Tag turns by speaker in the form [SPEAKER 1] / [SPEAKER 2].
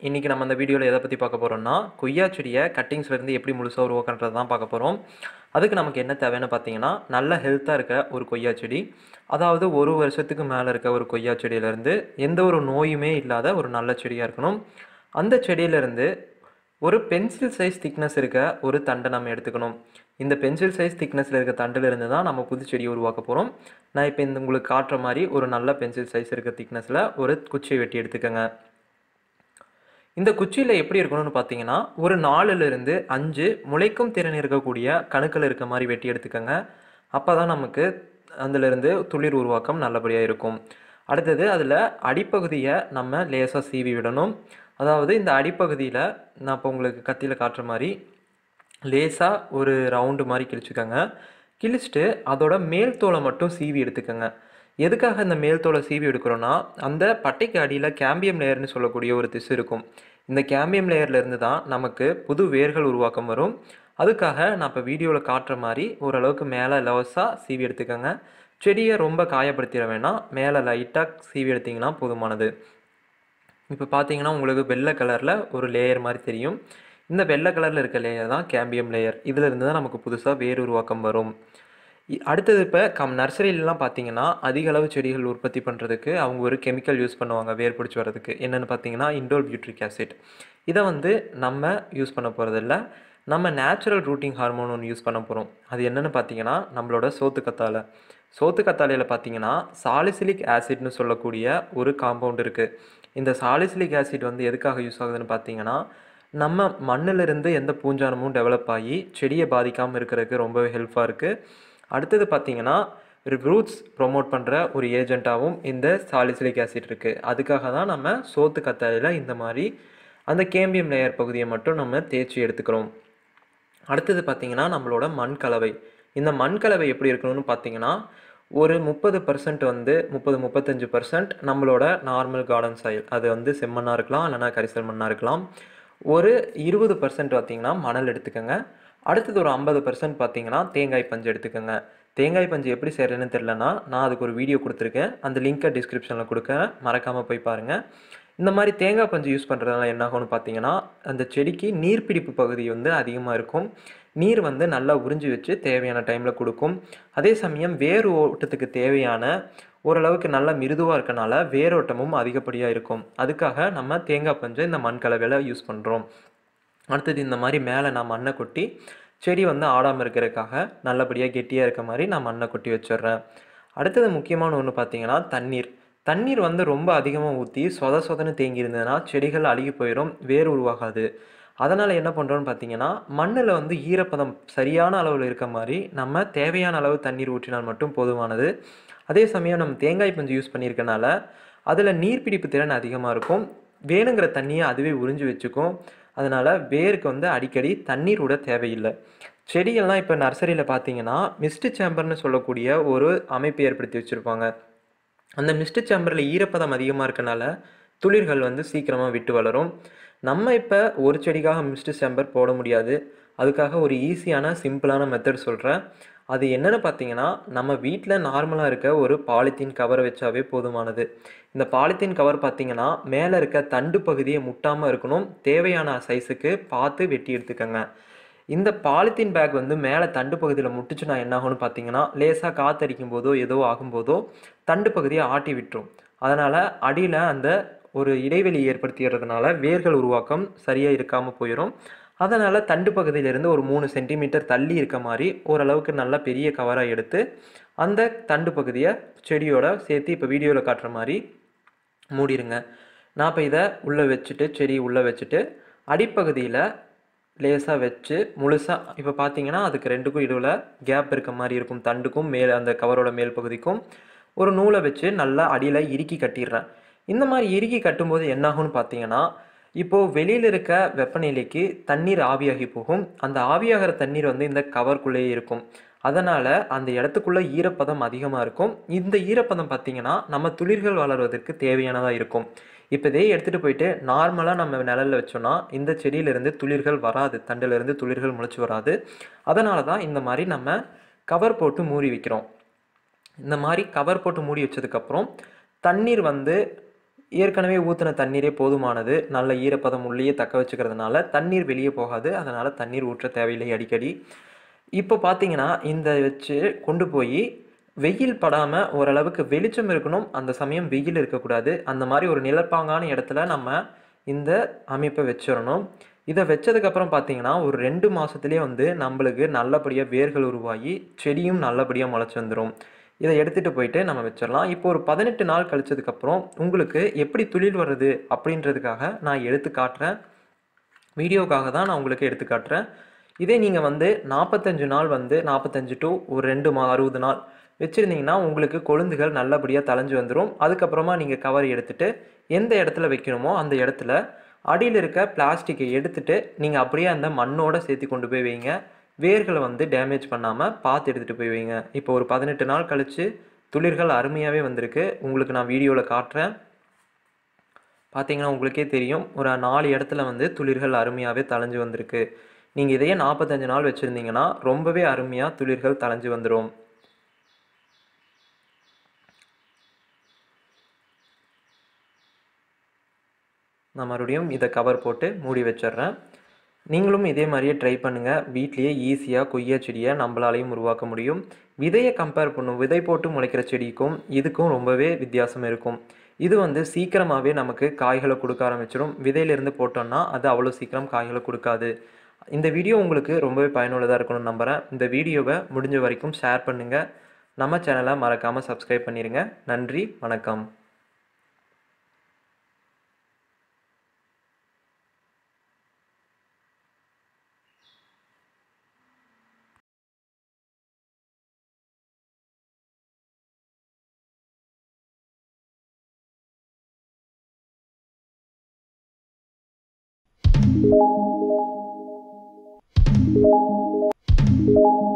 [SPEAKER 1] இன்றைக்கி நம்ம அந்த வீடியோவில் எதை பற்றி பார்க்க போகிறோம்னா கொய்யா செடியை கட்டிங்ஸ்லேருந்து எப்படி முழுசாக உருவாக்குன்றது தான் பார்க்க போகிறோம் அதுக்கு நமக்கு என்ன தேவைன்னு பார்த்தீங்கன்னா நல்ல ஹெல்த்தாக இருக்க ஒரு கொய்யா செடி அதாவது ஒரு வருஷத்துக்கு மேலே இருக்க ஒரு கொய்யா செடியிலேருந்து எந்த ஒரு நோயுமே இல்லாத ஒரு நல்ல செடியாக இருக்கணும் அந்த செடியிலேருந்து ஒரு பென்சில் சைஸ் திக்னஸ் இருக்க ஒரு தண்டை நம்ம எடுத்துக்கணும் இந்த பென்சில் சைஸ் திக்னஸில் இருக்க தண்டில் இருந்து தான் நம்ம புது செடியை உருவாக்க போகிறோம் நான் இப்போ இந்த உங்களுக்கு காட்டுற மாதிரி ஒரு நல்ல பென்சில் சைஸ் இருக்க திக்னஸில் ஒரு குச்சியை வெட்டி எடுத்துக்கோங்க இந்த குச்சியில் எப்படி இருக்கணும்னு பார்த்தீங்கன்னா ஒரு நாலுலேருந்து அஞ்சு முளைக்கும் திறன் இருக்கக்கூடிய கணுக்கள் இருக்க மாதிரி வெட்டி எடுத்துக்கோங்க அப்போ தான் நமக்கு அதிலிருந்து துளிர் உருவாக்கம் நல்லபடியாக இருக்கும் அடுத்தது அதில் அடிப்பகுதியை நம்ம லேசாக சீவி விடணும் அதாவது இந்த அடிப்பகுதியில் நான் இப்போ உங்களுக்கு கத்தியில் காட்டுற மாதிரி லேசாக ஒரு ரவுண்டு மாதிரி கிழிச்சுக்கோங்க கிழிச்சிட்டு அதோட மேல் தோலை மட்டும் சீவி எடுத்துக்கோங்க எதுக்காக இந்த மேல் தோலை சீவி எடுக்கிறோன்னா அந்த பட்டைக்கு அடியில் கேம்பியம் லேயர்னு சொல்லக்கூடிய ஒரு திசு இருக்கும் இந்த கேம்பியம் லேயர்லேருந்து தான் நமக்கு புது வேர்கள் உருவாக்கம் வரும் அதுக்காக நான் இப்போ வீடியோவில் காட்டுற மாதிரி ஓரளவுக்கு மேலே லவஸாக சீவி எடுத்துக்கோங்க செடியை ரொம்ப காயப்படுத்திட வேணாம் மேலே லைட்டாக சீவி எடுத்திங்கன்னா போதுமானது இப்போ பார்த்தீங்கன்னா உங்களுக்கு வெள்ளை கலரில் ஒரு லேயர் மாதிரி தெரியும் இந்த வெள்ளை கலரில் இருக்க லேயர் தான் கேம்பியம் லேயர் இதில் இருந்து தான் நமக்கு புதுசாக வேர் உருவாக்கம் வரும் இ- அடுத்தது இப்போ கம் நர்சரியிலலாம் பார்த்தீங்கன்னா அதிக அளவு செடிகள் உற்பத்தி பண்ணுறதுக்கு அவங்க ஒரு கெமிக்கல் யூஸ் பண்ணுவாங்க வேர் பிடிச்சி வர்றதுக்கு என்னென்னு பார்த்தீங்கன்னா இண்டோல் பியூட்ரிக் ஆசிட் இதை வந்து நம்ம யூஸ் பண்ண போகிறதில்ல நம்ம நேச்சுரல் ரூட்டிங் ஹார்மோன் ஒன்று யூஸ் பண்ண போகிறோம் அது என்னென்னு பார்த்தீங்கன்னா நம்மளோட சோத்து கத்தாழை சோத்து கத்தாழையில் பார்த்தீங்கன்னா சாலிசிலிக் ஆசிட்னு சொல்லக்கூடிய ஒரு காம்பவுண்ட் இருக்குது இந்த சாலிசிலிக் ஆசிட் வந்து எதுக்காக யூஸ் ஆகுதுன்னு பார்த்தீங்கன்னா நம்ம மண்ணிலிருந்து எந்த பூஞ்சானமும் டெவலப் ஆகி செடியை பாதிக்காமல் இருக்கிறதுக்கு ரொம்பவே ஹெல்ப்பாக இருக்குது அடுத்தது பார்த்தீங்கன்னா ரூட்ஸ் ப்ரோமோட் பண்ணுற ஒரு ஏஜெண்ட்டாகவும் இந்த சாலிசிலிக் ஆசிட் இருக்குது அதுக்காக தான் நம்ம சோத்து கத்தாழையில் இந்த மாதிரி அந்த கேம்பியம் லேயர் பகுதியை மட்டும் நம்ம தேய்ச்சி எடுத்துக்கிறோம் அடுத்தது பார்த்தீங்கன்னா நம்மளோட மண் கலவை இந்த மண் கலவை எப்படி இருக்கணும்னு பார்த்தீங்கன்னா ஒரு முப்பது பர்சன்ட் வந்து முப்பது முப்பத்தஞ்சு பர்சன்ட் நம்மளோட நார்மல் கார்டன் சாயில் அது வந்து செம்மண்ணாக இருக்கலாம் இல்லைனா கரிசல் மண்ணாக இருக்கலாம் ஒரு இருபது பர்சன்ட் பார்த்தீங்கன்னா மணல் எடுத்துக்கோங்க அடுத்தது ஒரு ஐம்பது பர்சன்ட் பார்த்தீங்கன்னா தேங்காய் பஞ்சு எடுத்துக்கோங்க தேங்காய் பஞ்சு எப்படி செய்கிறேன்னு தெரிலனா நான் அதுக்கு ஒரு வீடியோ கொடுத்துருக்கேன் அந்த லிங்க்கை டிஸ்கிரிப்ஷனில் கொடுக்கறேன் மறக்காமல் போய் பாருங்கள் இந்த மாதிரி தேங்காய் பஞ்சு யூஸ் பண்ணுறதுனால என்ன ஆகும்னு பார்த்தீங்கன்னா அந்த செடிக்கு நீர்ப்பிடிப்பு பகுதி வந்து அதிகமாக இருக்கும் நீர் வந்து நல்லா உறிஞ்சி வச்சு தேவையான டைமில் கொடுக்கும் அதே சமயம் வேர் ஓட்டத்துக்கு தேவையான ஓரளவுக்கு நல்லா மிருதுவாக இருக்கனால வேரோட்டமும் அதிகப்படியாக இருக்கும் அதுக்காக நம்ம தேங்காய் பஞ்சை இந்த மண் கலவையில் யூஸ் பண்ணுறோம் அடுத்தது இந்த மாதிரி மேலே நான் மண்ணை கொட்டி செடி வந்து ஆடாமல் இருக்கிறதுக்காக நல்லபடியாக கெட்டியாக இருக்க மாதிரி நான் மண்ணை கொட்டி வச்சிடுறேன் அடுத்தது முக்கியமான ஒன்று பார்த்தீங்கன்னா தண்ணீர் தண்ணீர் வந்து ரொம்ப அதிகமாக ஊற்றி சொத சொதன்னு தேங்கி இருந்ததுன்னா செடிகள் அழுகி போயிடும் வேர் உருவாகாது அதனால் என்ன பண்ணுறோன்னு பார்த்தீங்கன்னா மண்ணில் வந்து ஈரப்பதம் சரியான அளவில் இருக்க மாதிரி நம்ம தேவையான அளவு தண்ணீர் ஊற்றினால் மட்டும் போதுமானது அதே சமயம் நம்ம தேங்காய் பஞ்சு யூஸ் பண்ணியிருக்கனால அதில் நீர்ப்பிடிப்பு திறன் அதிகமாக இருக்கும் வேணுங்கிற தண்ணியை அதுவே உறிஞ்சி வச்சுக்கும் அதனால் வேருக்கு வந்து அடிக்கடி தண்ணீர் விட தேவையில்லை செடிகள்லாம் இப்போ நர்சரியில் பார்த்தீங்கன்னா மிஸ்ட் சேம்பர்னு சொல்லக்கூடிய ஒரு அமைப்பு ஏற்படுத்தி வச்சுருப்பாங்க அந்த மிஸ்ட் சேம்பரில் ஈரப்பதம் அதிகமாக இருக்கனால துளிர்கள் வந்து சீக்கிரமாக விட்டு வளரும் நம்ம இப்போ ஒரு செடிக்காக மிஸ்ட் சேம்பர் போட முடியாது அதுக்காக ஒரு ஈஸியான சிம்பிளான மெத்தட் சொல்கிறேன் அது என்னென்னு பார்த்தீங்கன்னா நம்ம வீட்டில் நார்மலாக இருக்க ஒரு பாலித்தீன் கவர் வச்சாவே போதுமானது இந்த பாலித்தீன் கவர் பார்த்தீங்கன்னா மேலே இருக்க தண்டு பகுதியை முட்டாமல் இருக்கணும் தேவையான சைஸுக்கு பார்த்து வெட்டி எடுத்துக்கோங்க இந்த பாலித்தீன் பேக் வந்து மேலே தண்டு பகுதியில் முட்டுச்சுன்னா என்ன ஆகும்னு பார்த்தீங்கன்னா லேசாக காத்தடிக்கும் போதோ ஏதோ ஆகும்போதோ தண்டு பகுதியை ஆட்டி விட்டுரும் அதனால் அடியில் அந்த ஒரு இடைவெளி ஏற்படுத்திடுறதுனால வேர்கள் உருவாக்கம் சரியாக இருக்காமல் போயிடும் அதனால் தண்டு பகுதியிலேருந்து ஒரு மூணு சென்டிமீட்டர் தள்ளி இருக்க மாதிரி ஓரளவுக்கு நல்ல பெரிய கவராக எடுத்து அந்த தண்டு பகுதியை செடியோட சேர்த்து இப்போ வீடியோவில் காட்டுற மாதிரி மூடிடுங்க நான் இப்போ இதை உள்ளே வச்சுட்டு செடி உள்ளே வச்சுட்டு அடிப்பகுதியில் லேசாக வச்சு முழுசாக இப்போ பார்த்தீங்கன்னா அதுக்கு ரெண்டுக்கும் இடையில் கேப் இருக்க மாதிரி இருக்கும் தண்டுக்கும் மேல் அந்த கவரோட மேல் பகுதிக்கும் ஒரு நூலை வச்சு நல்லா அடியில் இறுக்கி கட்டிடுறேன் இந்த மாதிரி இறுக்கி கட்டும்போது என்னாகும்னு பார்த்தீங்கன்னா இப்போது வெளியில் இருக்க வெப்பநிலைக்கு தண்ணீர் ஆவியாகி போகும் அந்த ஆவியாகிற தண்ணீர் வந்து இந்த கவர்க்குள்ளேயே இருக்கும் அதனால் அந்த இடத்துக்குள்ள ஈரப்பதம் அதிகமாக இருக்கும் இந்த ஈரப்பதம் பார்த்தீங்கன்னா நம்ம துளிர்கள் வளர்வதற்கு தேவையானதாக இருக்கும் இப்போ இதே எடுத்துகிட்டு போயிட்டு நார்மலாக நம்ம நிழல்ல வச்சோம்னா இந்த செடியிலேருந்து துளிர்கள் வராது தண்டிலிருந்து துளிர்கள் முளைச்சி வராது அதனால தான் இந்த மாதிரி நம்ம கவர் போட்டு மூடி வைக்கிறோம் இந்த மாதிரி கவர் போட்டு மூடி வச்சதுக்கப்புறம் தண்ணீர் வந்து ஏற்கனவே ஊற்றின தண்ணீரே போதுமானது நல்ல ஈரப்பதம் உள்ளேயே தக்க வச்சுக்கிறதுனால தண்ணீர் வெளியே போகாது அதனால் தண்ணீர் ஊற்ற தேவையில்லை அடிக்கடி இப்போ பார்த்தீங்கன்னா இந்த வச்சு கொண்டு போய் வெயில் படாமல் ஓரளவுக்கு வெளிச்சம் இருக்கணும் அந்த சமயம் வெயில் இருக்கக்கூடாது அந்த மாதிரி ஒரு நிலப்பாங்கான இடத்துல நம்ம இந்த அமைப்பை வச்சிடணும் இதை வச்சதுக்கப்புறம் பார்த்தீங்கன்னா ஒரு ரெண்டு மாதத்துலேயே வந்து நம்மளுக்கு நல்லபடியாக வேர்கள் உருவாகி செடியும் நல்லபடியாக முளைச்சி வந்துடும் இதை எடுத்துகிட்டு போயிட்டு நம்ம வச்சிடலாம் இப்போ ஒரு பதினெட்டு நாள் கழிச்சதுக்கப்புறம் உங்களுக்கு எப்படி துளிர் வருது அப்படின்றதுக்காக நான் எடுத்து காட்டுறேன் வீடியோக்காக தான் நான் உங்களுக்கு எடுத்து காட்டுறேன் இதே நீங்கள் வந்து நாற்பத்தஞ்சு நாள் வந்து நாற்பத்தஞ்சு டு ஒரு ரெண்டு மா அறுபது நாள் வச்சுருந்தீங்கன்னா உங்களுக்கு கொழுந்துகள் நல்லபடியாக தளைஞ்சு வந்துடும் அதுக்கப்புறமா நீங்கள் கவர் எடுத்துட்டு எந்த இடத்துல வைக்கணுமோ அந்த இடத்துல அடியில் இருக்க பிளாஸ்டிக்கை எடுத்துட்டு நீங்கள் அப்படியே அந்த மண்ணோட சேர்த்து கொண்டு போய் வைங்க வேர்களை வந்து டேமேஜ் பண்ணாமல் பார்த்து எடுத்துகிட்டு போய் வைங்க இப்போ ஒரு பதினெட்டு நாள் கழித்து துளிர்கள் அருமையாகவே வந்திருக்கு உங்களுக்கு நான் வீடியோவில் காட்டுறேன் பார்த்தீங்கன்னா உங்களுக்கே தெரியும் ஒரு நாலு இடத்துல வந்து துளிர்கள் அருமையாகவே தளைஞ்சு வந்திருக்கு நீங்கள் இதையே நாற்பத்தஞ்சு நாள் வச்சுருந்தீங்கன்னா ரொம்பவே அருமையாக துளிர்கள் தளைஞ்சு வந்துடும் நான் மறுபடியும் இதை கவர் போட்டு மூடி வச்சிடுறேன் நீங்களும் இதே மாதிரியே ட்ரை பண்ணுங்கள் வீட்லேயே ஈஸியாக கொய்யா செடியை நம்மளாலையும் உருவாக்க முடியும் விதையை கம்பேர் பண்ணும் விதை போட்டு முளைக்கிற செடிக்கும் இதுக்கும் ரொம்பவே வித்தியாசம் இருக்கும் இது வந்து சீக்கிரமாகவே நமக்கு காய்களை கொடுக்க ஆரம்பிச்சிடும் விதையிலிருந்து போட்டோம்னா அது அவ்வளோ சீக்கிரம் காய்களை கொடுக்காது இந்த வீடியோ உங்களுக்கு ரொம்பவே பயனுள்ளதாக இருக்கணும்னு நம்புகிறேன் இந்த வீடியோவை முடிஞ்ச வரைக்கும் ஷேர் பண்ணுங்கள் நம்ம சேனலை மறக்காமல் சப்ஸ்கிரைப் பண்ணிடுங்க நன்றி வணக்கம்
[SPEAKER 2] Thank you.